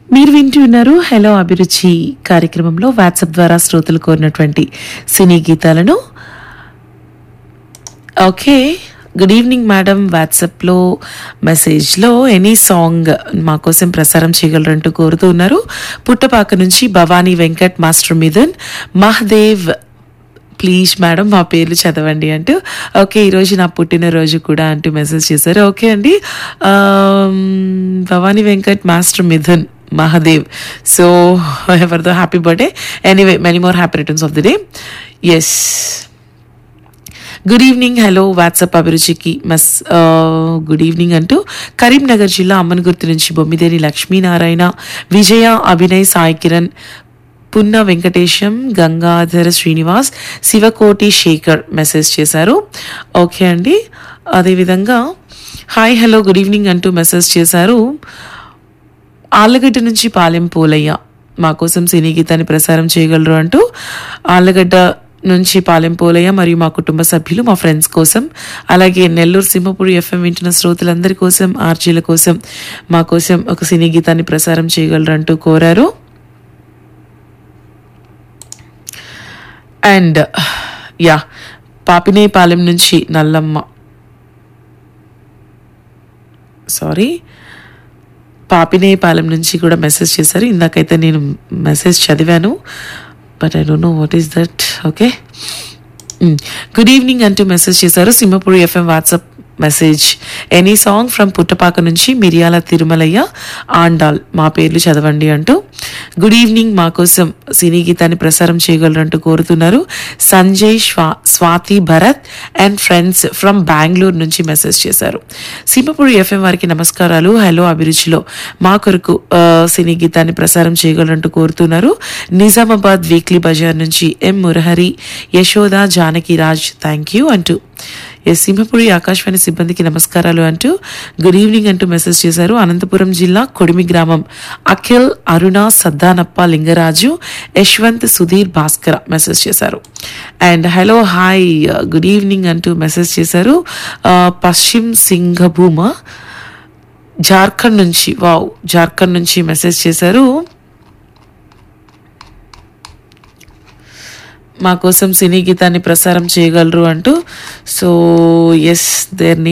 మీరు వింటూ ఉన్నారు హలో అభిరుచి కార్యక్రమంలో వాట్సాప్ ద్వారా శ్రోతలు కోరినటువంటి సినీ గీతాలను ఓకే గుడ్ ఈవినింగ్ మేడం వాట్సాప్లో మెసేజ్లో ఎనీ సాంగ్ మా కోసం ప్రసారం చేయగలరంటూ కోరుతూ ఉన్నారు పుట్టపాక నుంచి Bhavani Venkat master Mithun Mahadev please madam మా పేర్లు చదవండి అంటూ ఓకే ఈరోజు నా పుట్టినరోజు కూడా అంటూ మెసేజ్ చేశారు ఓకే అండి um, Bhavani Venkat master Mithun Mahadev so ఎవరితో happy birthday anyway many more happy returns of the day yes good evening hello WhatsApp అభిరుచికి మస్ గుడ్ ఈవినింగ్ అంటూ కరీంనగర్ జిల్లా అమ్మన్గుర్తి నుంచి బొమ్మిదేని లక్ష్మీనారాయణ విజయ అభినయ్ సాయి కిరణ్ పున్న వెంకటేశం గంగాధర శ్రీనివాస్ శివకోటి శేఖర్ మెసేజ్ చేశారు ఓకే అండి అదేవిధంగా హాయ్ హలో గుడ్ ఈవినింగ్ అంటూ మెసేజ్ చేశారు ఆళ్ళగడ్డ నుంచి పాలెం పోలయ్య మా కోసం సినీ గీతాన్ని ప్రసారం చేయగలరు అంటూ ఆళ్ళగడ్డ నుంచి పాలెం పోలయ్య మరియు మా కుటుంబ సభ్యులు మా ఫ్రెండ్స్ కోసం అలాగే నెల్లూరు సింహపూడి ఎఫ్ఎం వింటున్న శ్రోతలందరి కోసం ఆర్జీల కోసం మా కోసం ఒక సినీ గీతాన్ని ప్రసారం చేయగలరు అంటూ కోరారు అండ్ యా పాపినేపాలెం నుంచి నల్లమ్మ సారీ పాపినేపాలెం నుంచి కూడా మెసేజ్ చేశారు ఇందాకైతే నేను మెసేజ్ చదివాను but I don't know what is that okay good evening అంటూ మెసేజ్ చేశారు Simhapuri FM WhatsApp message any song from Puttapaka నుంచి మిరియాల తిరుమలయ్య ఆండాల్ మా పేర్లు చదవండి అంటూ గుడ్ ఈవినింగ్ మా కోసం సినీ గీతాన్ని ప్రసారం చేయగలరంటూ కోరుతున్నారు సంజయ్ స్వా Swathi Bharath and friends from Bengaluru నుంచి మెసేజ్ చేశారు సింహపూడి ఎఫ్ఎం వారికి నమస్కారాలు హలో అభిరుచిలో మా కొరకు ఆ, సినీ గీతాన్ని ప్రసారం చేయగలరంటూ కోరుతున్నారు నిజామాబాద్ వీక్లీ బజార్ నుంచి M Murahari Yashoda Janaki Raj thank you అంటూ ఎస్ సింహపురి ఆకాశవాణి సిబ్బందికి నమస్కారాలు అంటూ గుడ్ ఈవినింగ్ అంటూ మెసేజ్ చేశారు అనంతపురం జిల్లా కొడిమి గ్రామం అఖిల్ అరుణ సద్దానప్ప లింగరాజు యశ్వంత్ సుధీర్ భాస్కర మెసేజ్ చేశారు and hello hi good evening అంటూ మెసేజ్ చేశారు ఆ, పశ్చిమ్ సింగభూమ జార్ఖండ్ నుంచి వావ్ జార్ఖండ్ నుంచి మెసేజ్ చేశారు మా కోసం సినీ గీతాన్ని ప్రసారం చేయగలరు అంటూ సో ఎస్ దేర్